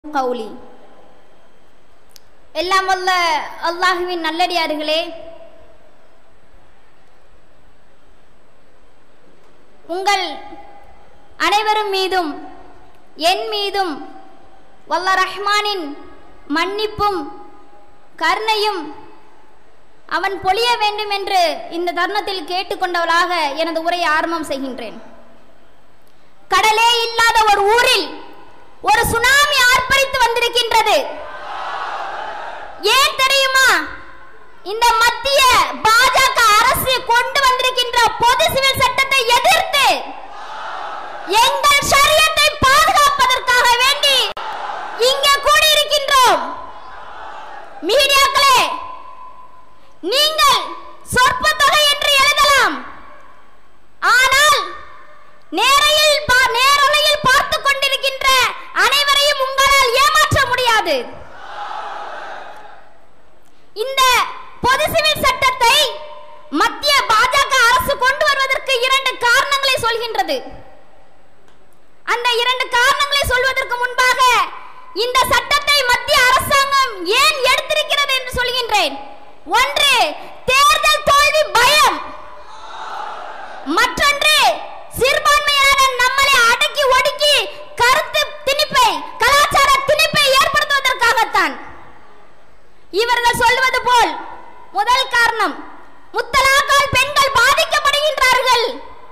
கௌலி எல்லாம் வல்ல அல்லாஹுவின் நல்லடியார்களே உங்கள் அனைவரும் மீதும் என் மீதும் வல்ல ரஹ்மானின் மன்னிப்பும் கருணையும் அவன் பொழிய வேண்டும் என்று இந்த தருணத்தில் கேட்டுக்கொண்டவளாக எனது உரையை ஆரம்பம் செய்கின்றேன் கடலே இல்லாத ஒரு ஊரில் ஒரு சுனாமி ஆர்ப்பரித்து வந்திருக்கின்றது ஏன் தெரியுமா இந்த மத்திய பாஜக அரசு கொண்டு வந்திருக்கின்ற பொது சிவில் சட்டத்தை எதிர்த்து எங்கள் ஷரியத்தை பாதுகாப்பதற்காக வேண்டி இங்கே கூடியிருக்கின்றோம் மீடியாக்களே நீங்கள் சொற்ப தொகை என்று எழுதலாம் ஆனால் நேரையில் பா- நேரலையில் பார்த்து கொண்டிருக்கின்ற அனைவரையும் உங்களால் ஏமாற்ற முடியாது இந்த பொது சிவில் சட்டத்தை மத்திய பாஜக அரசு கொண்டு வருவதற்கு இரண்டு காரணங்களை சொல்கின்றது அந்த இரண்டு காரணங்களை சொல்வதற்கு முன்பாக இந்த சட்டத்தை மத்திய அரசாங்கம் ஏன் எடுத்திருக்கிறது என்று சொல்கின்றேன் ஒன்று தேர்தல் தோல்வி பயம் மற்றொன்று சிறுபான்மையான நம்மளை அடக்கி ஒடுக்கி கருத்து திணிப்பை கலாச்சார திணிப்பை ஏற்படுத்துவதற்காகத்தான் இவர்கள் சொல்வது போல் முதல் காரணம் முத்தலாக்கால் பெண்கள் பாதிக்கப்படுகின்றார்கள்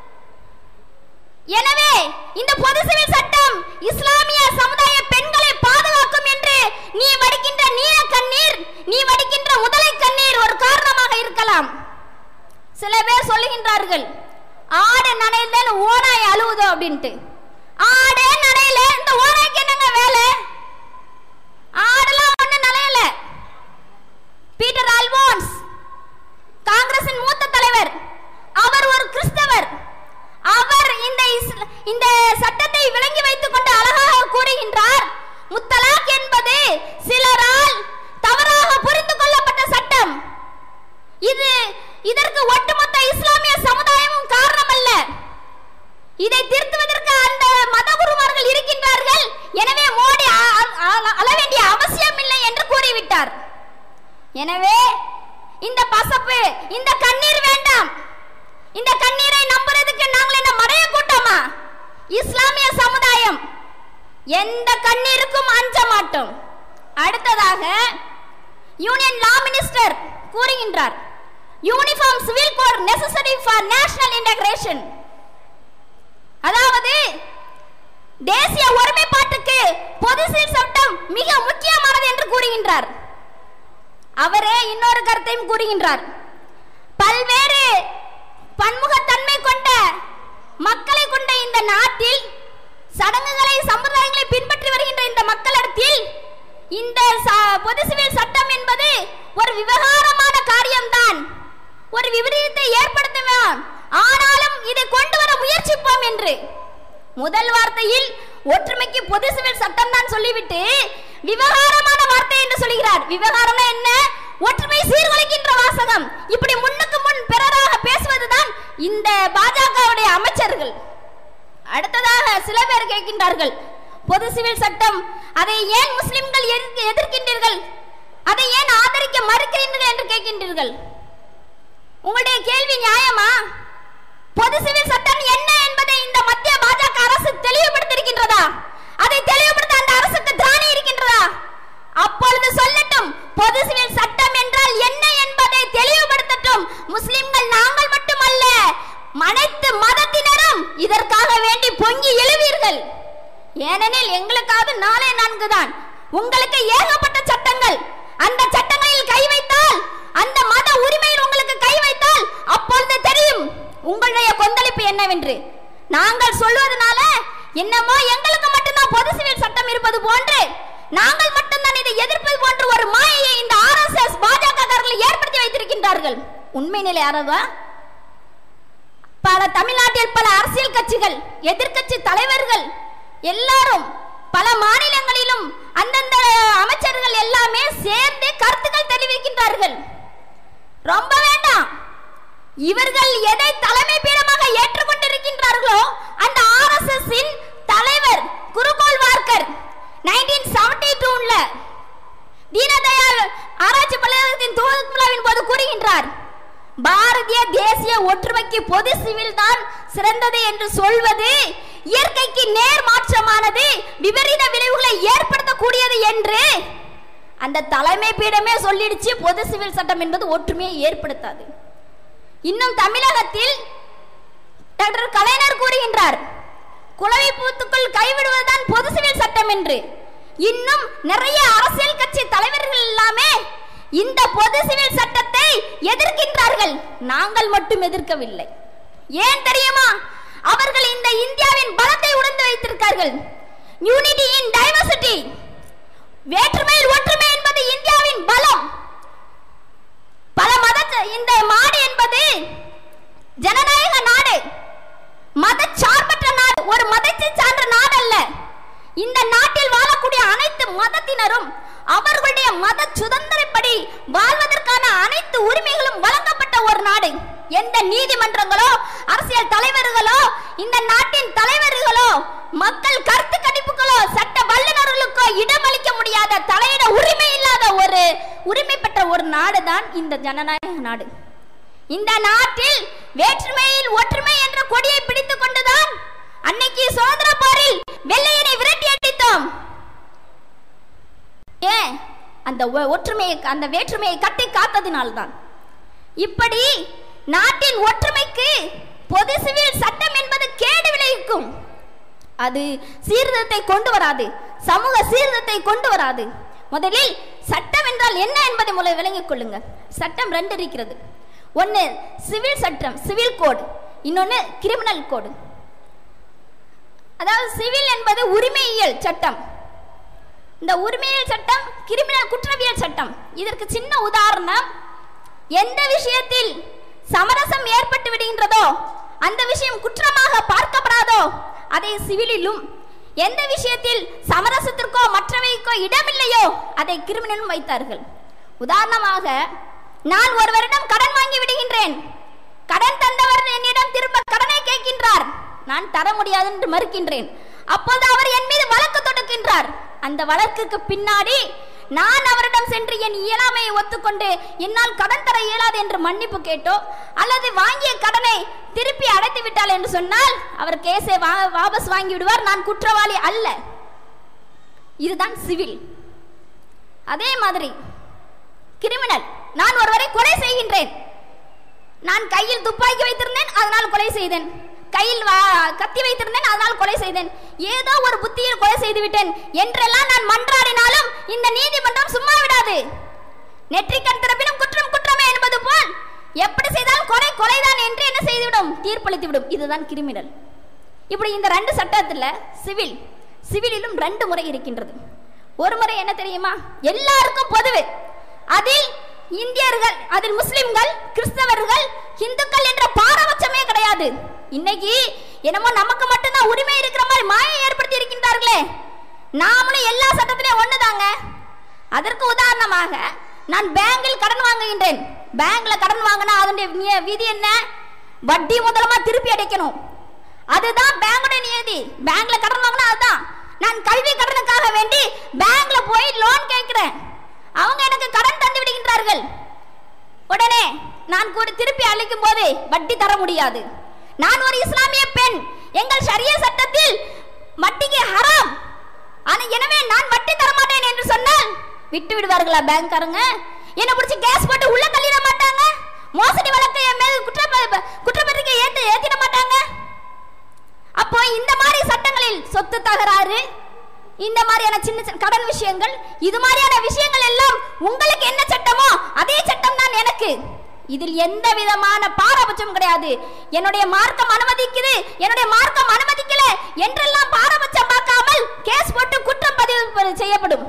எனவே இந்த பொது சிவில் சட்டம் இஸ்லாமிய சமுதாய பெண்களை பாதுகாக்கும் என்று நீ வடிக்கின்ற நீல கண்ணீர் நீ வடிக்கின்ற முதலை கண்ணீர் ஒரு காரணமாக இருக்கலாம் சில பேர் சொல்லுகின்றார்கள் ஆடு நனைதல் ஓனாய் அழுவுதோ அப்படின்ட்டு ஆடே நனையல இந்த ஓனாய்க்கு என்னங்க வேலை ஆடெல்லாம் ஒண்ணு நனையல பீட்டர் அல்வோன்ஸ் காங்கிரசின் மூத்த தலைவர் அவர் ஒரு கிறிஸ்தவர் அவர் இந்த இஸ்ல- இந்த சட்டத்தை விளங்கி வைத்துக் கொண்டு அழகாக கூறுகின்றார் முத்தலாக் என்பது சிலரால் தவறாக புரிந்து கொள்ளப்பட்ட சட்டம் இது இதற்கு ஒட்டுமொத்த இஸ்லாமிய சமுதாயமும் காரணம் அல்ல இதை திருத்துவதற்கு அந்த மதகுருமார்கள் இருக்கின்றார்கள் எனவே மோடி அ- அ- அ- அழ வேண்டிய அவசியம் இல்லை என்று கூறிவிட்டார் எனவே இந்த பசப்பு இந்த கண்ணீர் வேண்டாம் இந்த கண்ணீரை நம்புறதுக்கு நாங்கள் என்ன மடைய கூட்டமா இஸ்லாமிய சமுதாயம் எந்த கண்ணீருக்கும் அஞ்ச மாட்டோம் அடுத்ததாக யூனியன் லா மினிஸ்டர் கூறுகின்றார் uniform civil code necessary for national integration அதாவது தேசிய ஒருமைப்பாட்டுக்கு பொது சிவில் சட்டம் மிக முக்கியமானது என்று கூறுகின்றார் அவரே இன்னொரு கருத்தையும் கூறுகின்றார் பல்வேறு பன்முகத்தன்மை கொண்ட மக்களை கொண்ட இந்த நாட்டில் சடங்குகளை சம்பிரதாயங்களை பின்பற்றி வருகின்ற இந்த மக்களிடத்தில் இந்த ச- பொது சிவில் சட்டம் என்பது ஒரு விவகாரமான காரியம்தான் ஒரு விபரீதத்தை ஏற்படுத்துவான் ஆனாலும் இதை கொண்டு வர முயற்சிப்போம் என்று முதல் வார்த்தையில் ஒற்றுமைக்கு பொது சிவில் சட்டம் தான் சொல்லிவிட்டு விவகாரமான வார்த்தை என்று சொல்கிறார் விவகாரம்னா என்ன ஒற்றுமை சீர்குலைக்கின்ற வாசகம் இப்படி முன்னுக்கு முன் பிறராக பேசுவதுதான் இந்த பாஜகவுடைய அமைச்சர்கள் அடுத்ததாக சில பேர் கேட்கின்றார்கள் பொது சிவில் சட்டம் அதை ஏன் முஸ்லிம்கள் எதிர்க்க- எதிர்க்கின்றீர்கள் அதை ஏன் ஆதரிக்க மறுக்கிறீர்கள் என்று கேட்கின்றீர்கள் உங்களுடைய கேள்வி நியாயமா பொது சிவில் சட்டம் என்ன என்பதை இந்த மத்திய பாஜக அரசு தெளிவுபடுத்தியிருக்கின்றதா அதை தெளிவுபடுத்த அந்த அரசுக்கு திராணி இருக்கின்றதா அப்பொழுது சொல்லட்டும் பொது சிவில் சட்டம் என்றால் என்ன என்பதை தெளிவுபடுத்தட்டும் முஸ்லிம்கள் நாங்கள் மட்டுமல்ல அனைத்து மதத்தினரும் இதற்காக வேண்டி பொங்கி எழுவீர்கள் ஏனெனில் எங்களுக்காவது நாளே நான்கு தான் உங்களுக்கு ஏகப்பட்ட சட்டங்கள் அந்த சட்டங்களில் கை வைத்தால் அந்த மத உரிமையில் உங்களுக்கு கை வைத்தால் அப்பொழுது தெரியும் உங்களுடைய கொந்தளிப்பு என்னவென்று நாங்கள் சொல்வதனால என்னமோ எங்களுக்கு மட்டும்தான் பொது சிவில் சட்டம் இருப்பது போன்று நாங்கள் மட்டும்தான் இதை எதிர்ப்பது போன்று ஒரு மாயையை இந்த ஆர்எஸ்எஸ் பாஜக ஏற்படுத்தி வைத்திருக்கின்றார்கள் உண்மை நிலை யாரவா பல தமிழ்நாட்டில் பல அரசியல் கட்சிகள் எதிர்க்கட்சி தலைவர்கள் எல்லாரும் பல மாநிலங்களிலும் அந்தந்த அமைச்சர்கள் எல்லாமே சேர்ந்து கருத்துக்கள் தெரிவிக்கின்றார்கள் ரொம்ப வேண்டாம் இவர்கள் எதை தலைமை பீடமாக ஏற்றுக்கொண்டிருக்கின்றார்களோ அந்த ஆர்எஸ்எஸ் தலைவர் குருகோல் வார்க்கர் 1970 தீனதயாள் ஆராய்ச்சி பல்கலைக்கழகத்தின் துவக்க விழாவின் போது கூறுகின்றார் பாரதிய தேசிய ஒற்றுமைக்கு பொது சிவில் தான் சிறந்தது என்று சொல்வது இயற்கைக்கு நேர் மாற்றமானது விபரீத விளைவுகளை ஏற்படுத்தக்கூடியது என்று அந்த தலைமை பீடமே சொல்லிடுச்சு பொது சிவில் சட்டம் என்பது ஒற்றுமையை ஏற்படுத்தாது இன்னும் தமிழகத்தில் டாக்டர் கலைஞர் கூறுகின்றார் குளவி பூத்துக்குள் கைவிடுவதுதான் பொது சிவில் சட்டம் என்று இன்னும் நிறைய அரசியல் கட்சி தலைவர்கள் எல்லாமே இந்த பொது சிவில் சட்டத்தை எதிர்க்கின்றார்கள் நாங்கள் மட்டும் எதிர்க்கவில்லை ஏன் தெரியுமா அவர்கள் இந்த இந்தியாவின் பலத்தை உணர்ந்து வைத்திருக்கார்கள் யூனிட்டி இன் டைவர்சிட்டி வேற்றுமையில் ஒற்றுமை என்பது இந்தியாவின் பலம் பல மத இந்த மாடு என்பது ஜனநாயக நாடு மத சார்பற்ற நாடு ஒரு மதத்தை சார்ந்த நாடு அல்ல இந்த நாட்டில் வாழக்கூடிய அனைத்து மதத்தினரும் அவர்களுடைய மத சுதந்திரப்படி வாழ்வதற்கான அனைத்து உரிமைகளும் வழங்கப்பட்ட ஒரு நாடு எந்த நீதிமன்றங்களோ அரசியல் தலைவர்களோ இந்த நாட்டின் தலைவர்களோ மக்கள் கருத்து கணிப்புகளோ சட்ட வல்லுநர்களுக்கோ இடமளிக்க முடியாத தலையிட உரிமை இல்லாத ஒரு உரிமை பெற்ற ஒரு நாடு தான் இந்த ஜனநாயக நாடு இந்த நாட்டில் வேற்றுமையில் ஒற்றுமை என்ற கொடியை பிடித்துக் கொண்டுதான் அன்னைக்கு சுதந்திர போரில் வெள்ளையனை விரட்டி அடித்தோம் ஏன் அந்த ஒ- ஒற்றுமையை அந்த வேற்றுமையை கட்டி காத்ததினால்தான் இப்படி நாட்டின் ஒற்றுமைக்கு பொது சிவில் சட்டம் என்பது கேடு விளைவிக்கும் அது சீர்திருத்தத்தை கொண்டு வராது சமூக சீர்திருத்தத்தை கொண்டு வராது முதலில் சட்டம் என்றால் என்ன என்பதை முதலில் விளங்கிக் கொள்ளுங்க சட்டம் ரெண்டு இருக்கிறது ஒன்று சிவில் சட்டம் சிவில் கோடு இன்னொன்று கிரிமினல் கோடு அதாவது சிவில் என்பது உரிமையியல் சட்டம் இந்த உரிமையியல் சட்டம் கிரிமினல் குற்றவியல் சட்டம் இதற்கு சின்ன உதாரணம் எந்த விஷயத்தில் சமரசம் ஏற்பட்டு விடுகின்றதோ அந்த விஷயம் குற்றமாக பார்க்கப்படாதோ அதை சிவிலிலும் எந்த விஷயத்தில் சமரசத்திற்கோ மற்றவைக்கோ இடமில்லையோ அதை கிரிமினலும் வைத்தார்கள் உதாரணமாக நான் ஒருவரிடம் கடன் வாங்கி விடுகின்றேன் கடன் தந்தவர் என்னிடம் திரும்ப கடனை கேட்கின்றார் நான் தர முடியாது என்று மறுக்கின்றேன் அப்போது அவர் என் மீது வழக்கு தொடுக்கின்றார் அந்த வழக்குக்கு பின்னாடி நான் அவரிடம் சென்று என் இயலாமையை ஒத்துக்கொண்டு என்னால் கடன் தர இயலாது என்று மன்னிப்பு கேட்டோ அல்லது வாங்கிய கடனை திருப்பி அடைத்து விட்டால் என்று சொன்னால் அவர் கேஸை வா- வாபஸ் வாங்கி விடுவார் நான் குற்றவாளி அல்ல இதுதான் சிவில் அதே மாதிரி கிரிமினல் நான் ஒருவரை கொலை செய்கின்றேன் நான் கையில் துப்பாக்கி வைத்திருந்தேன் அதனால் கொலை செய்தேன் கையில் வா- கத்தி வைத்திருந்தேன் அதனால் கொலை செய்தேன் ஏதோ ஒரு புத்தியில் கொலை செய்து விட்டேன் என்றெல்லாம் நான் மன்றாடினாலும் இந்த நீதிமன்றம் சும்மா விடாது நெற்றிக்கண் திறப்பினும் குற்றம் குற்றமே என்பது போல் எப்படி செய்தாலும் கொலை கொலைதான் என்று என்ன செய்துவிடும் தீர்ப்பளித்து விடும் இதுதான் கிரிமினல் இப்படி இந்த ரெண்டு சட்டத்துல சிவில் சிவிலிலும் ரெண்டு முறை இருக்கின்றது ஒரு முறை என்ன தெரியுமா எல்லாருக்கும் பொதுவு அதில் இந்தியர்கள் அதில் முஸ்லிம்கள் கிறிஸ்தவர்கள் இந்துக்கள் என்ற பாரபட்சமே கிடையாது இன்னைக்கு என்னமோ நமக்கு மட்டும்தான் உரிமை இருக்கிற மாதிரி மாயை ஏற்படுத்தி இருக்கின்றார்களே நாமளும் எல்லா சட்டத்திலையும் ஒண்ணுதாங்க அதற்கு உதாரணமாக நான் பேங்கில் கடன் வாங்குகின்றேன் பேங்க்ல கடன் வாங்கினா அதனுடைய வி- விதி என்ன வட்டி முதலமா திருப்பி அடைக்கணும் அதுதான் பேங்குடைய நியதி பேங்க்ல கடன் வாங்கினா அதுதான் நான் கல்வி கடனுக்காக வேண்டி பேங்க்ல போய் லோன் கேட்கிறேன் அவங்க எனக்கு கடன் தந்து விடுகின்றார்கள் உடனே நான் கூட திருப்பி அளிக்கும் போது வட்டி தர முடியாது நான் ஒரு இஸ்லாமிய பெண் எங்கள் ஷரிய சட்டத்தில் வட்டிக்கு ஹராம் ஆனா எனவே நான் வட்டி தர மாட்டேன் என்று சொன்னால் விட்டு விடுவார்களா பேங்க்காரங்க என்ன பிடிச்சி கேஸ் போட்டு உள்ள தள்ளிட மாட்டாங்க மோசடி வழக்கை என் மேல் குற்ற குற்றப்பத்திரிக்கை ஏத்து ஏத்திட மாட்டாங்க அப்போ இந்த மாதிரி சட்டங்களில் சொத்து தகராறு இந்த மாதிரியான சின்ன சின்ன கடன் விஷயங்கள் இது மாதிரியான விஷயங்கள் எல்லாம் உங்களுக்கு என்ன சட்டமோ அதே சட்டம் தான் எனக்கு இதில் எந்த விதமான பாரபட்சம் கிடையாது என்னுடைய மார்க்கம் அனுமதிக்குது என்னுடைய மார்க்கம் அனுமதிக்கல என்றெல்லாம் பாரபட்சம் பார்க்காமல் கேஸ் போட்டு குற்றம் பதிவு செய்யப்படும்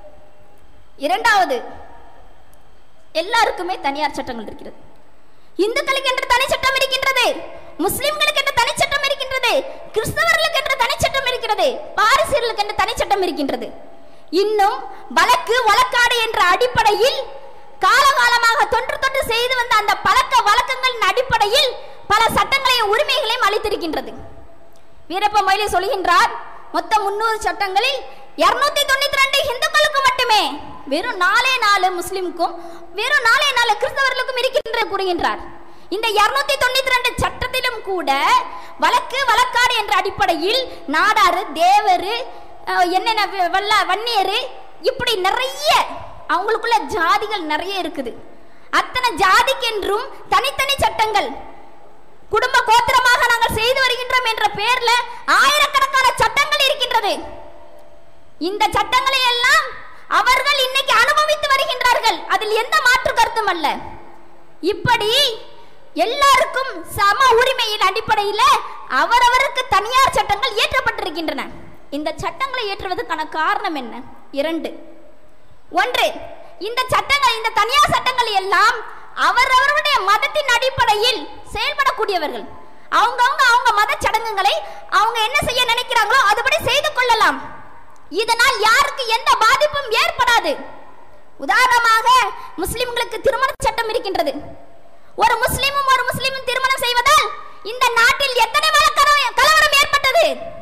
இரண்டாவது எல்லாருக்குமே தனியார் சட்டங்கள் இருக்கிறது இந்துக்களுக்கு என்று தனி சட்டம் இருக்கின்றது முஸ்லிம்களுக்கு என்று தனி சட்டம் இருக்கின்றது கிறிஸ்தவர்களுக்கு என்று தனி சட்டம் இருக்கிறது பாரிசியர்களுக்கு என்று தனி சட்டம் இருக்கின்றது இன்னும் வழக்கு வழக்காடு என்ற அடிப்படையில் காலகாலமாக தொன்று தொன்று செய்து வந்த அந்த பழக்க வழக்கங்களின் அடிப்படையில் பல சட்டங்களையும் உரிமைகளையும் அளித்திருக்கின்றது வீரப்ப மொய்லி சொல்கின்றார் மொத்தம் முன்னூறு சட்டங்களில் இருநூத்தி தொண்ணூத்தி ரெண்டு இந்துக்களுக்கு மட்டுமே வெறும் நாலே நாலு முஸ்லிம்க்கும் வெறும் நாலே நாலு கிறிஸ்தவர்களுக்கும் இருக்கின்ற கூறுகின்றார் இந்த இருநூத்தி தொண்ணூத்தி ரெண்டு சட்டத்திலும் கூட வழக்கு வழக்காடு என்ற அடிப்படையில் நாடாரு தேவரு அஹ், என்னென்ன வ- வல்ல வன்னியரு இப்படி நிறைய அவங்களுக்குள்ள ஜாதிகள் நிறைய இருக்குது அத்தனை ஜாதிக்கென்றும் தனித்தனி சட்டங்கள் குடும்ப கோத்திரமாக நாங்கள் செய்து வருகின்றோம் என்ற பெயர்ல ஆயிரக்கணக்கான சட்டங்கள் இருக்கின்றது இந்த சட்டங்களை எல்லாம் அவர்கள் இன்னைக்கு அனுபவித்து வருகின்றார்கள் அதில் எந்த மாற்று கருத்தும் அல்ல இப்படி எல்லாருக்கும் சம உரிமையின் அடிப்படையில் அவரவருக்கு தனியார் சட்டங்கள் இயற்றப்பட்டிருக்கின்றன இந்த சட்டங்களை இயற்றுவதற்கான காரணம் என்ன இரண்டு ஒன்று இந்த சட்டங்கள் இந்த தனியார் சட்டங்கள் எல்லாம் அவரவருடைய மதத்தின் அடிப்படையில் செயல்படக்கூடியவர்கள் அவங்கவங்க அவங்க மத சடங்குகளை அவங்க என்ன செய்ய நினைக்கிறாங்களோ அதுபடி செய்து கொள்ளலாம் இதனால் யாருக்கு எந்த பாதிப்பும் ஏற்படாது உதாரணமாக முஸ்லிம்களுக்கு திருமண சட்டம் இருக்கின்றது ஒரு முஸ்லிமும் ஒரு முஸ்லிமும் திருமணம் செய்வதால் இந்த நாட்டில் எத்தனை வழக்கரம் கலவரம் ஏற்பட்டது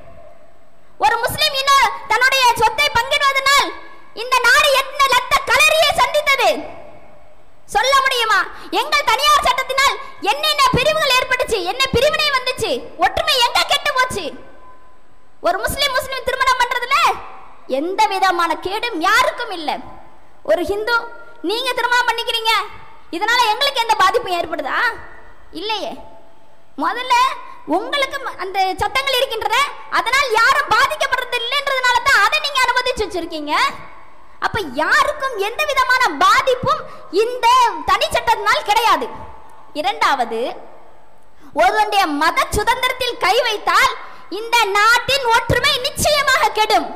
ஒரு முஸ்லிம் இன்னும் தன்னுடைய சொத்தை பங்கிடுவதனால் இந்த நாடு எத்தனை லத்த கலரியை சந்தித்தது சொல்ல முடியுமா எங்கள் தனியார் சட்டத்தினால் என்னென்ன பிரிவுகள் ஏற்பட்டுச்சு என்ன பிரிவினை வந்துச்சு ஒற்றுமை எங்க கெட்டு போச்சு ஒரு முஸ்லிம் முஸ்லிம் திருமணம் பண்றதுல எந்த விதமான கேடும் யாருக்கும் இல்லை ஒரு ஹிந்து நீங்க திருமணம் பண்ணிக்கிறீங்க இதனால எங்களுக்கு எந்த பாதிப்பும் ஏற்படுதா இல்லையே முதல்ல உங்களுக்கு ம- அந்த சட்டங்கள் இருக்கின்றன அதனால் யாரும் பாதிக்கப்படுறது இல்லைன்றதுனால தான் அதை நீங்க அனுமதிச்சு வச்சிருக்கீங்க அப்ப யாருக்கும் எந்த விதமான பாதிப்பும் இந்த தனி சட்டத்தினால் கிடையாது இரண்டாவது ஒருவனுடைய மத சுதந்திரத்தில் கை வைத்தால் இந்த நாட்டின் ஒற்றுமை நிச்சயமாக கெடும்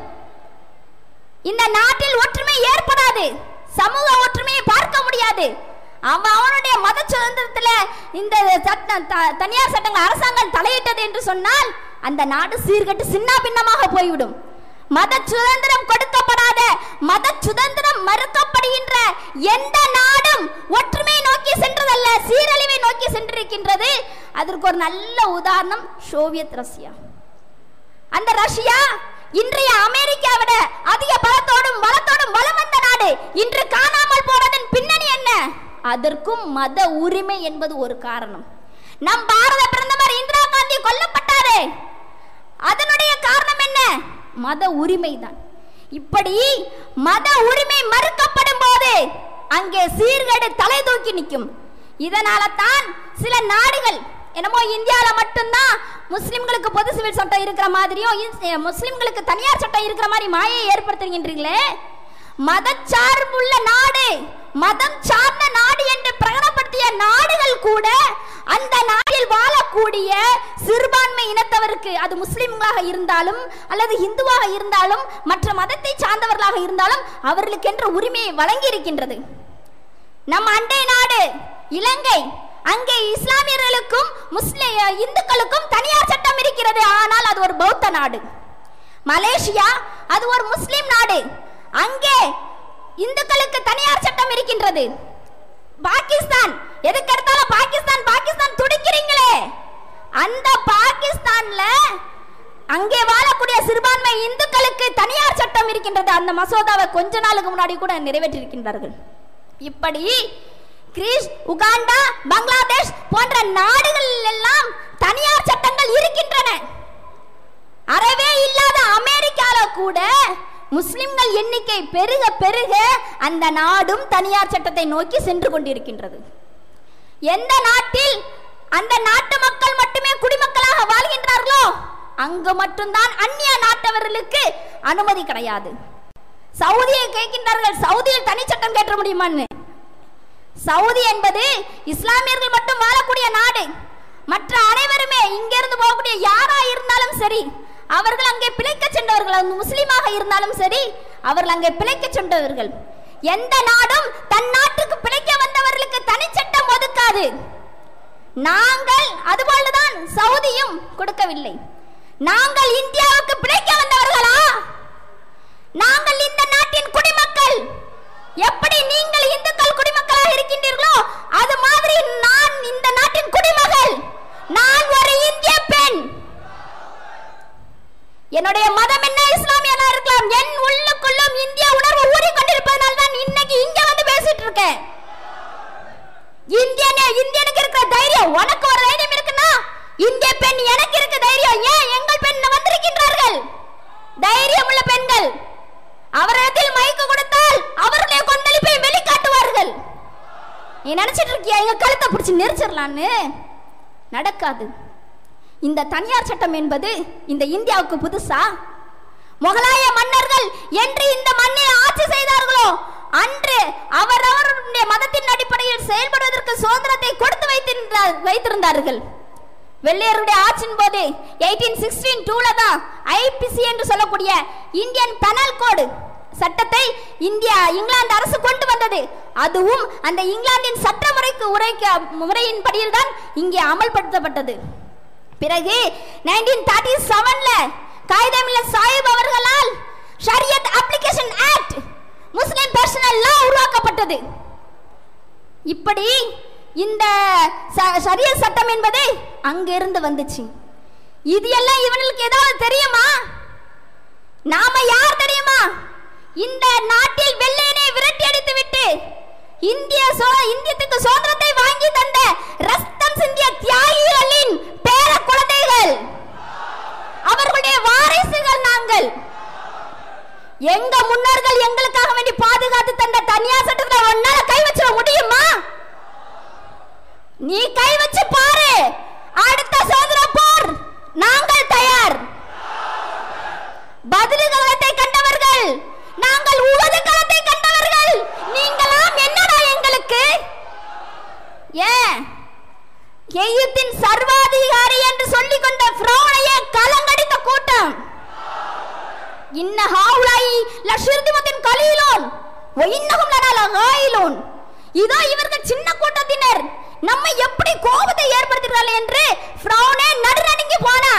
இந்த நாட்டில் ஒற்றுமை ஏற்படாது சமூக ஒற்றுமையை பார்க்க முடியாது அவன் அவனுடைய மத சுதந்திரத்துல இந்த சட்டம் த- தனியார் சட்டங்கள் அரசாங்கம் தலையிட்டது என்று சொன்னால் அந்த நாடு சீர்கட்டு சின்ன பின்னமாக போய்விடும் மத சுதந்திரம் கொடுக்கப்படாத மத சுதந்திரம் மறுக்கப்படுகின்ற எந்த நாடும் ஒற்றுமை நோக்கி சென்றதல்ல சீரழிவை நோக்கி சென்றிருக்கின்றது அதற்கு ஒரு நல்ல உதாரணம் சோவியத் ரஷ்யா அந்த ரஷ்யா இன்றைய அமெரிக்காவிட அதிக பலத்தோடும் பலத்தோடும் வலம் வந்த நாடு இன்று காணாமல் போனதன் பின்னணி என்ன அதற்கும் மத உரிமை என்பது ஒரு காரணம் நம் பாரத பிரதமர் இந்திரா காந்தி கொல்லப்பட்டாரே அதனுடைய காரணம் என்ன மத உரிமை தான் இப்படி மத உரிமை மறுக்கப்படும் போது அங்கே சீர்கேடு தலை தூக்கி நிற்கும் இதனால தான் சில நாடுகள் என்னமோ இந்தியாவில் மட்டும்தான் முஸ்லிம்களுக்கு பொது சிவில் சட்டம் இருக்கிற மாதிரியும் இஸ்- முஸ்லிம்களுக்கு தனியார் சட்டம் இருக்கிற மாதிரி மாயை ஏற்படுத்துகின்றீங்களே மதச்சார்புள்ள நாடு மதம் சார்ந்த நாடு என்று பிரகடனப்படுத்திய நாடுகள் கூட அந்த நாட்டில் வாழக்கூடிய சிறுபான்மை இனத்தவருக்கு அது முஸ்லிம்களாக இருந்தாலும் அல்லது இந்துவாக இருந்தாலும் மற்ற மதத்தை சார்ந்தவர்களாக இருந்தாலும் அவர்களுக்கென்ற உரிமையை வழங்கி இருக்கின்றது நம் அண்டை நாடு இலங்கை அங்கே இஸ்லாமியர்களுக்கும் முஸ்லிம் இந்துக்களுக்கும் தனியார் சட்டம் இருக்கிறது ஆனால் அது ஒரு பௌத்த நாடு மலேசியா அது ஒரு முஸ்லிம் நாடு அங்கே இந்துக்களுக்கு தனியார் சட்டம் இருக்கின்றது பாகிஸ்தான் எதுக்கு எடுத்தாலும் பாகிஸ்தான் பாகிஸ்தான் துடிக்கிறீங்களே அந்த பாகிஸ்தான்ல அங்கே வாழக்கூடிய சிறுபான்மை இந்துக்களுக்கு தனியார் சட்டம் இருக்கின்றது அந்த மசோதாவை கொஞ்ச நாளுக்கு முன்னாடி கூட நிறைவேற்றியிருக்கின்றார்கள் இப்படி கிரீஸ் உகாண்டா பங்களாதேஷ் போன்ற நாடுகளில் எல்லாம் தனியார் சட்டங்கள் இருக்கின்றன அறவே இல்லாத அமெரிக்கால கூட முஸ்லிம்கள் எண்ணிக்கை பெருக பெருக அந்த நாடும் தனியார் சட்டத்தை நோக்கி சென்று கொண்டிருக்கின்றது எந்த நாட்டில் அந்த நாட்டு மக்கள் மட்டுமே குடிமக்களாக வாழ்கின்றார்களோ அங்கு மட்டும்தான் அந்நிய நாட்டவர்களுக்கு அனுமதி கிடையாது சவுதியை கேட்கின்றார்கள் சவுதியில் தனி சட்டம் கேட்ட முடியுமான்னு சவுதி என்பது இஸ்லாமியர்கள் மட்டும் வாழக்கூடிய நாடு மற்ற அனைவருமே இங்கிருந்து போகக்கூடிய யாரா இருந்தாலும் சரி அவர்கள் அங்கே பிழைக்க சென்றவர்கள் அது முஸ்லீமாக இருந்தாலும் சரி அவர்கள் அங்கே பிழைக்க சென்றவர்கள் எந்த நாடும் தன் நாட்டுக்கு பிழைக்க வந்தவர்களுக்கு தனிச்சட்டம் ஒதுக்காது நாங்கள் அதுபோலதான் சவுதியும் கொடுக்கவில்லை நாங்கள் இந்தியாவுக்கு பிழைக்க வந்தவர்களா நாங்கள் இந்த நாட்டின் குடிமக்கள் எப்படி நீங்கள் இந்துக்கள் குடிமக்களாக இருக்கின்றீர்களோ அது மாதிரி நான் இந்த நாட்டின் குடிமகள் நான் ஒரு இந்திய பெண் என்னுடைய மதம் என்ன இஸ்லாமியனா இருக்கலாம் என் உள்ளுக்குள்ளும் இந்திய உணர்வு ஊறிக்கொண்டிருப்பதனால் தான் அவரிடத்தில் மைக்கு கொடுத்தால் அவருடைய கொந்தளிப்பை வெளிக்காட்டுவார்கள் நீ நினைச்சிட்டு இருக்கியா எங்க கழுத்தை பிடிச்சி நெரிச்சிடலான்னு நடக்காது இந்த தனியார் சட்டம் என்பது இந்த இந்தியாவுக்கு புதுசா முகலாய மன்னர்கள் என்று இந்த மண்ணில் ஆட்சி செய்தார்களோ அன்று அவரவருடைய மதத்தின் அடிப்படையில் செயல்படுவதற்கு சுதந்திரத்தை கொடுத்து வைத்திருந்தார் வைத்திருந்தார்கள் வெள்ளையருடைய ஆட்சியின் போது எயிட்டீன் சிக்ஸ்டீன் டூல தான் ஐபிசி என்று சொல்லக்கூடிய இந்தியன் பெனல் கோடு சட்டத்தை இந்தியா இங்கிலாந்து அரசு கொண்டு வந்தது அதுவும் அந்த இங்கிலாந்தின் சட்ட முறைக்கு உரைக்க முறையின் படியில் தான் இங்கே அமல்படுத்தப்பட்டது பிறகு நைன்டீன் தேர்ட்டி செவன்ல காயிதமில்ல சாஹிப் அவர்களால் Shariat application act Muslim personal law உருவாக்கப்பட்டது இப்படி இந்த ச- ஷரியத் சட்டம் என்பது அங்கிருந்து வந்துச்சு இது எல்லாம் இவனுக்கு ஏதாவது தெரியுமா நாம யார் தெரியுமா இந்த நாட்டில் வெள்ளையனை விரட்டி அடித்து விட்டு இந்திய சோ- இந்தியத்துக்கு சுதந்திரத்தை வாங்கி தந்த ரத்தம் சிந்திய தியாகிகளின் பேர குழந்தைகள் அவர்களுடைய வாரிசுகள் நாங்கள் எங்க முன்னோர்கள் எங்களுக்காக வேண்டி பாதுகாத்து தந்த தனியார் சட்டத்தை உன்னால கை வச்சிட முடியுமா நீ கை வச்சு பாரு அடுத்த சுதந்திர போர் நாங்கள் தயார் பதில் களத்தை கண்டவர்கள் நாங்கள் உவது களத்தை கண்டவர்கள் நீங்களாம் என்னடா எங்களுக்கு ஏன் எய்யத்தின் சர்வாதிகாரி என்று சொல்லிக் கொண்ட ஃப்ரௌனையே கலங்கடித்த கூட்டம் இன்ன ஹாவுலாய் லஷிர்திமத்தின் கலீலோன் ஒயின்னகும் லனால காயிலோன் இதோ இவர்கள் சின்ன கூட்டத்தினர் நம்மை எப்படி கோபத்தை ஏற்படுத்துகிறார்கள் என்று ஃப்ரௌனே நடுநடுங்கி போனா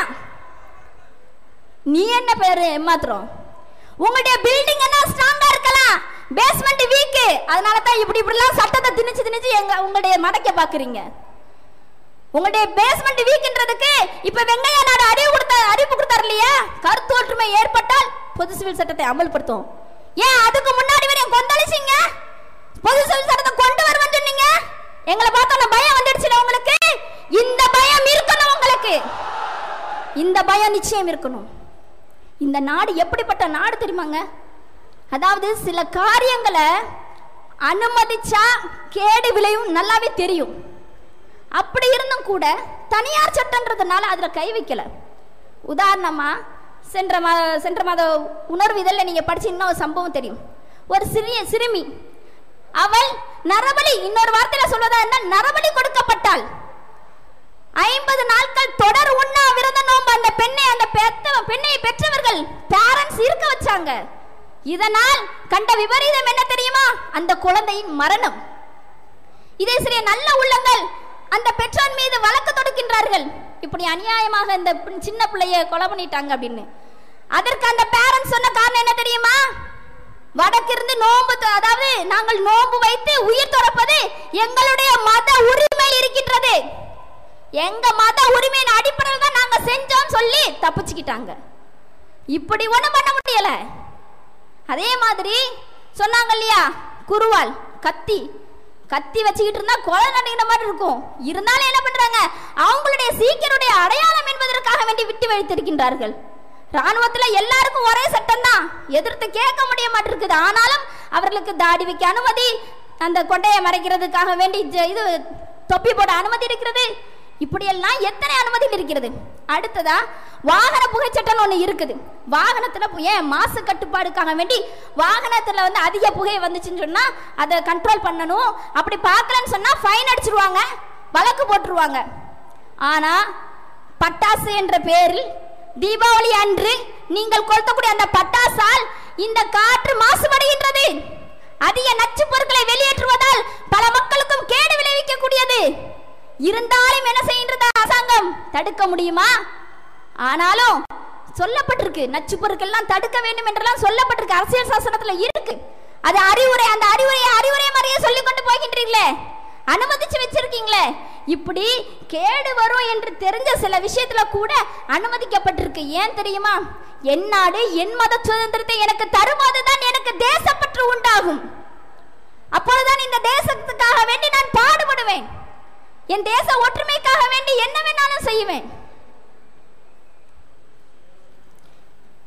நீ என்ன பேரு மாத்திரம் உங்களுடைய பில்டிங் என்ன ஸ்ட்ராங்கா இருக்கலாம் பேஸ்மெண்ட் வீக் அதனால தான் இப்படி இப்படிலாம் சட்டத்தை திணிச்சு திணிச்சு எங்க உங்களுடைய மடக்க பாக்குறீங்க உங்களுடைய பேஸ்மெண்ட் வீக்ன்றதுக்கு இப்ப வெங்கையா நாடு அறிவு கொடுத்த அறிவு கொடுத்தார் இல்லையா கருத்து ஒற்றுமை ஏற்பட்டால் பொது சிவில் சட்டத்தை அமல்படுத்தும் ஏன் அதுக்கு முன்னாடி வரையும் கொந்தளிச்சீங்க பொது சிவில் சட்டத்தை கொண்டு வருவேன்னு சொன்னீங்க எங்களை பார்த்தோன்ன பயம் வந்துடுச்சுல உங்களுக்கு இந்த பயம் இருக்கணும் உங்களுக்கு இந்த பயம் நிச்சயம் இருக்கணும் இந்த நாடு எப்படிப்பட்ட நாடு தெரியுமாங்க அதாவது சில காரியங்களை அனுமதிச்சா கேடு விளையும் நல்லாவே தெரியும் அப்படி இருந்தும் கூட தனியார் சட்டன்றதுனால அதில் கை வைக்கல உதாரணமா சென்ற மா சென்ற மாத உணர்வு இதழில் நீங்கள் படிச்சீங்கன்னா ஒரு சம்பவம் தெரியும் ஒரு சிறிய சிறுமி அவள் நரபலி இன்னொரு வார்த்தையில சொல்வதா இருந்தால் நரபலி கொடுக்கப்பட்டாள் ஐம்பது நாட்கள் தொடர் உண்ணாவிரத நோன்பு அந்த பெண்ணை அந்த பெத்த பெண்ணை பெற்றவர்கள் பேரண்ட்ஸ் இருக்க வச்சாங்க இதனால் கண்ட விபரீதம் என்ன தெரியுமா அந்த குழந்தையின் மரணம் இதே சிறிய நல்ல உள்ளங்கள் அந்த பெற்றோர் மீது வழக்கு தொடுக்கின்றார்கள் இப்படி அநியாயமாக இந்த பின்- சின்ன பிள்ளைய கொலை பண்ணிட்டாங்க அப்படின்னு அதற்கு அந்த பேரண்ட்ஸ் சொன்ன காரணம் என்ன தெரியுமா வடக்கிருந்து நோன்பு த- அதாவது நாங்கள் நோன்பு வைத்து உயிர் துறப்பது எங்களுடைய மத உரிமை இருக்கின்றது எங்க மத உரிமையின் அடிப்படையில் தான் நாங்க செஞ்சோம் சொல்லி தப்பிச்சுக்கிட்டாங்க இப்படி ஒண்ணும் பண்ண முடியல அதே மாதிரி சொன்னாங்க இல்லையா குருவால் கத்தி கத்தி வச்சுக்கிட்டு இருந்தா கொலை நடுங்கிற மாதிரி இருக்கும் இருந்தாலும் என்ன பண்றாங்க அவங்களுடைய சீக்கியருடைய அடையாளம் என்பதற்காக வேண்டி விட்டு வைத்திருக்கின்றார்கள் ராணுவத்துல எல்லாருக்கும் ஒரே சட்டம் தான் எதிர்த்து கேட்க முடிய மாட்டிருக்குது ஆனாலும் அவர்களுக்கு தாடி வைக்க அனுமதி அந்த கொண்டையை மறைக்கிறதுக்காக வேண்டி ஜ- இது தொப்பி போட அனுமதி இருக்கிறது இப்படியெல்லாம் எத்தனை அனுமதிகள் இருக்கிறது அடுத்ததா வாகன புகைச்சட்டம் ஒன்று இருக்குது வாகனத்துல பு- ஏன் மாசு கட்டுப்பாடுக்காக வேண்டி வாகனத்துல வந்து அதிக புகை வந்துச்சுன்னு சொன்னா அதை கண்ட்ரோல் பண்ணணும் அப்படி பார்க்கலன்னு சொன்னா ஃபைன் அடிச்சிருவாங்க வழக்கு போட்டுருவாங்க ஆனா பட்டாசு என்ற பெயரில் தீபாவளி அன்று நீங்கள் கொளுத்தக்கூடிய அந்த பட்டாசால் இந்த காற்று மாசுபடுகின்றது அதிக நச்சு பொருட்களை வெளியேற்றுவதால் பல மக்களுக்கும் கேடு விளைவிக்கக்கூடியது இருந்தாலும் என்ன செய்கின்றது அரசாங்கம் தடுக்க முடியுமா ஆனாலும் சொல்லப்பட்டிருக்கு நச்சு பொருட்கள்லாம் தடுக்க வேண்டும் என்றெல்லாம் சொல்லப்பட்டிருக்கு அரசியல் சாசனத்துல இருக்கு அது அறிவுரை அந்த அறிவுரையை அறிவுரை மாதிரியே சொல்லி கொண்டு போகின்றீங்களே அனுமதிச்சு வச்சிருக்கீங்களே இப்படி கேடு வரும் என்று தெரிஞ்ச சில விஷயத்துல கூட அனுமதிக்கப்பட்டிருக்கு ஏன் தெரியுமா என் நாடு என் மத சுதந்திரத்தை எனக்கு தரும்போதுதான் எனக்கு தேசப்பற்று உண்டாகும் அப்பொழுதுதான் இந்த தேசத்துக்காக வேண்டி நான் பாடுபடுவேன் என் தேச ஒற்றுமைக்காக வேண்டி என்ன வேணாலும் செய்வேன்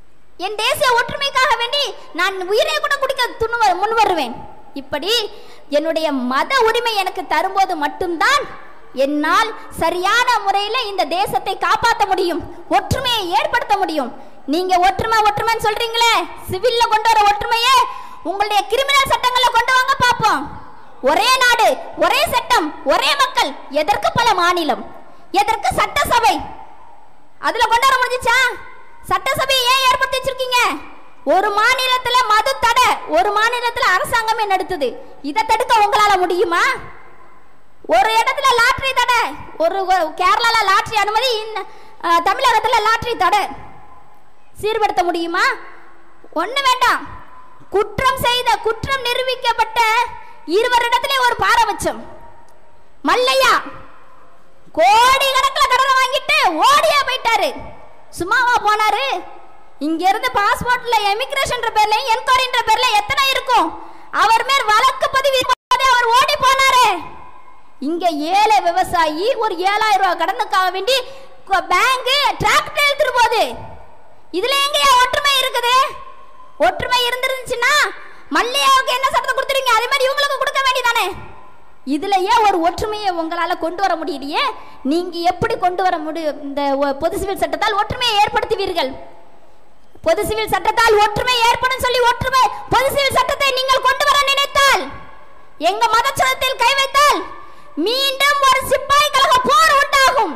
என் தேசிய ஒற்றுமைக்காக வேண்டி நான் உயிரை கூட குடிக்க துணு முன் வருவேன் இப்படி என்னுடைய மத உரிமை எனக்கு தரும்போது மட்டும்தான் என்னால் சரியான முறையில் இந்த தேசத்தை காப்பாற்ற முடியும் ஒற்றுமையை ஏற்படுத்த முடியும் நீங்க ஒற்றுமை ஒற்றுமைன்னு சொல்றீங்களே சிவில்ல கொண்டு வர ஒற்றுமையே உங்களுடைய கிரிமினல் சட்டங்களை கொண்டு வாங்க பார்ப்போம் ஒரே நாடு ஒரே சட்டம் ஒரே மக்கள் எதற்கு பல மாநிலம் எதற்கு சட்டசபை அதுல கொண்டு வர முடிஞ்சுச்சா சட்டசபையை ஏன் ஏற்படுத்தி வச்சிருக்கீங்க ஒரு மாநிலத்துல மது தடை ஒரு மாநிலத்துல அரசாங்கமே நடத்துது இதை தடுக்க உங்களால முடியுமா ஒரு இடத்துல லாட்டரி தடை ஒரு ஒரு கேரளால லாட்டரி அனுமதி இன்ன- அஹ், தமிழகத்துல லாட்டரி தடை சீர்படுத்த முடியுமா ஒண்ணு வேண்டாம் குற்றம் செய்த குற்றம் நிரூபிக்கப்பட்ட இருவரிடத்திலே ஒரு பாரபட்சம் மல்லையா கோடி கணக்கில் கடனை வாங்கிட்டு ஓடியா போயிட்டாரு சும்மாவா போனாரு இங்க இருந்து பாஸ்போர்ட்ல எமிகிரேஷன் பேர்ல என்கொயரின்ற பேர்ல எத்தனை இருக்கும் அவர் மேல் வழக்கு பதிவு இருக்கும்போதே அவர் ஓடி போனாரு இங்க ஏழை விவசாயி ஒரு ஏழாயிரம் ரூபாய் கடனுக்காக வேண்டி பேங்க் டிராக்டர் எடுத்துட்டு போகுது இதுல எங்கயா ஒற்றுமை இருக்குது ஒற்றுமை இருந்துருந்துச்சுன்னா மல்லியாவுக்கு என்ன சட்டத்தை கொடுத்துருவீங்க அதே மாதிரி இவங்களுக்கு கொடுக்க வேண்டியதானே இதுல ஏன் ஒரு ஒற்றுமையை உங்களால கொண்டு வர முடியலையே நீங்க எப்படி கொண்டு வர முடியும் இந்த ஒ- பொது சிவில் சட்டத்தால் ஒற்றுமையை ஏற்படுத்துவீர்கள் பொது சிவில் சட்டத்தால் ஒற்றுமை ஏற்படும் சொல்லி ஒற்றுமை பொது சிவில் சட்டத்தை நீங்கள் கொண்டு வர நினைத்தால் எங்க மதச்சதத்தில் கை வைத்தால் மீண்டும் ஒரு சிப்பாய் கழக போர் உண்டாகும்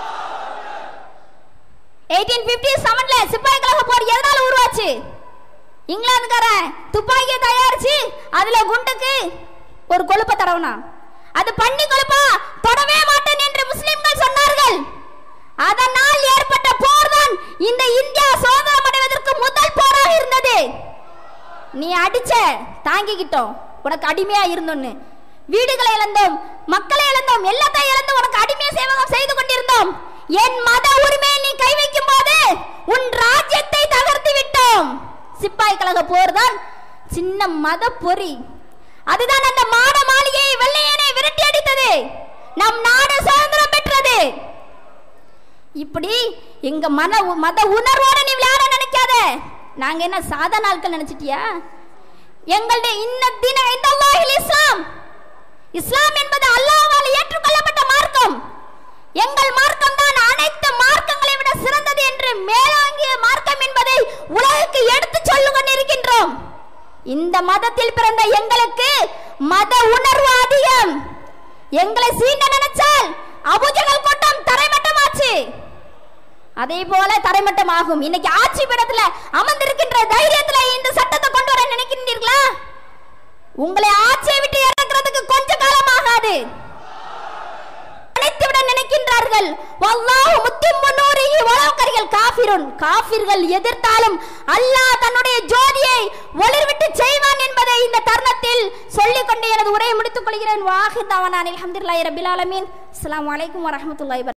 1857 ல சிப்பாய் கழக போர் எதனால உருவாச்சு இங்கிலாந்துக்காரன் துப்பாக்கியை தயாரிச்சு அதுல குண்டுக்கு ஒரு கொழுப்ப தடவனா அது பண்ணி கொழுப்பா தொடவே மாட்டேன் என்று முஸ்லிம்கள் சொன்னார்கள் அதனால் ஏற்பட்ட போர் தான் இந்த இந்தியா சுதந்திரம் அடைவதற்கு முதல் போராக இருந்தது நீ அடிச்ச தாங்கிக்கிட்டோம் உனக்கு அடிமையா இருந்தோன்னு வீடுகளை இழந்தோம் மக்களை இழந்தோம் எல்லாத்தையும் இழந்து உனக்கு அடிமை சேவகம் செய்து கொண்டிருந்தோம் என் மத உரிமையை நீ கை வைக்கும் போது உன் ராஜ்யத்தை தகர்த்து விட்டோம் சிப்பாய் கழக போர் தான் சின்ன மத பொறி அதுதான் அந்த மாட மாளிகையை வெள்ளையனை விரட்டி அடித்தது நம் நாடு சுதந்திரம் பெற்றது இப்படி எங்க மன மத உணர்வோட நீ விளையாட நினைக்காத நாங்க என்ன சாதா நாட்கள் நினைச்சிட்டியா எங்களுடைய இன்ன தின இந்த அல்லாஹில் இஸ்லாம் இஸ்லாம் என்பது அல்லாஹ்வால் ஏற்றுக்கொள்ளப்பட்ட மார்க்கம் எங்கள் மார்க்கம் தான் அனைத்து மார்க்கங்களை விட சிறந்தது என்று மேலோங்கிய மார்க்கம் என்பதை உலகுக்கு எடுத்துச் சொல்லிக் கொண்டிருக்கின்றோம் இந்த மதத்தில் பிறந்த எங்களுக்கு மத உணர்வு அதிகம் எங்களை சீண்ட நினைச்சால் அபுஜகல் கூட்டம் தரைமட்டமாச்சு அதே போல தரைமட்டமாகும் இன்னைக்கு ஆட்சி பீடத்துல அமர்ந்திருக்கின்ற தைரியத்துல இந்த சட்டத்தை கொண்டு வர நினைக்கின்றீர்களா உங்களை ஆட்சியை விட்டு இறக்குறதுக்கு கொஞ்ச காலம் ஆகாது அணைத்து விட நினைக்கின்றார்கள் வல்லாஹு முத்திம்மு நூரிஹி வலவ் கரிகள் காஃபிருன் காஃபிர்கள் எதிர்த்தாலும் அல்லாஹ் தன்னுடைய ஜோதியை ஒளிர்விட்டு செய்வான் என்பதை இந்த தருணத்தில் சொல்லிக் கொண்டு எனது உரையை முடித்துக் கொள்கிறேன் வாஹித் அவனான் அல்ஹம்துலில்லாஹி ரபில் ஆலமீன் அஸ்ஸலாமு அலைக்கும் வரஹ்மத்துல்லாஹி வபரகாத்துஹு